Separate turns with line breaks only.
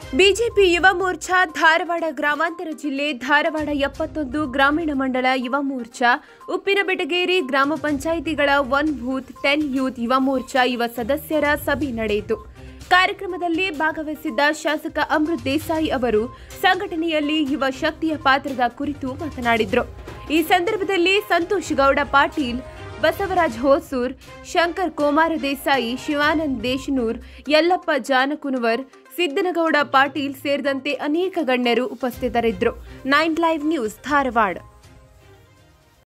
BJP ಯುವ ಮೋರ್ಚಾ ಧಾರವಾಡ ಗ್ರಾಮಾಂತರ ಜಿಲ್ಲೆ ಧಾರವಾಡ ಎಪ್ಪತ್ತೊಂದು ಗ್ರಾಮೀಣ ಮಂಡಲ ಯುವ ಮೋರ್ಚಾ ಉಪ್ಪಿನಬೆಟಗೇರಿ ಗ್ರಾಮ ಪಂಚಾಯಿತಿಗಳ one booth ten youth Yuva Morcha ಯುವ ಸದಸ್ಯರ ಸಭೆ ನಡೆಯಿತು ಕಾರ್ಯಕ್ರಮದಲ್ಲಿ ಭಾಗವಹಿಸಿದ್ದ ಶಾಸಕ ಅಮೃತ್ ದೇಸಾಯಿ ಅವರು ಸಂಘಟನೆಯಲ್ಲಿ ಯುವ ಶಕ್ತಿಯ ಪಾತ್ರದ ಕುರಿತು ಮಾತನಾಡಿದರು ಈ ಸಂದರ್ಭದಲ್ಲಿ ಸಂತೋಷ್ ಗೌಡ ಪಾಟೀಲ್ ಬಸವರಾಜ್ ಹೊಸೂರ್ ಶಂಕರ್ ಕೋಮಾರ ದೇಸಾಯಿ ಶಿವಾನಂದ್ ದೇಶನೂರ್ ಯಲ್ಲಪ್ಪ ಜಾನಕುನವರ್ ಸಿದ್ದನಗೌಡ ಪಾಟೀಲ್ ಸೇರಿದಂತೆ ಅನೇಕ ಗಣ್ಯರು ಉಪಸ್ಥಿತರಿದ್ದರು ನೈನ್ ಲೈವ್ ನ್ಯೂಸ್ ಧಾರವಾಡ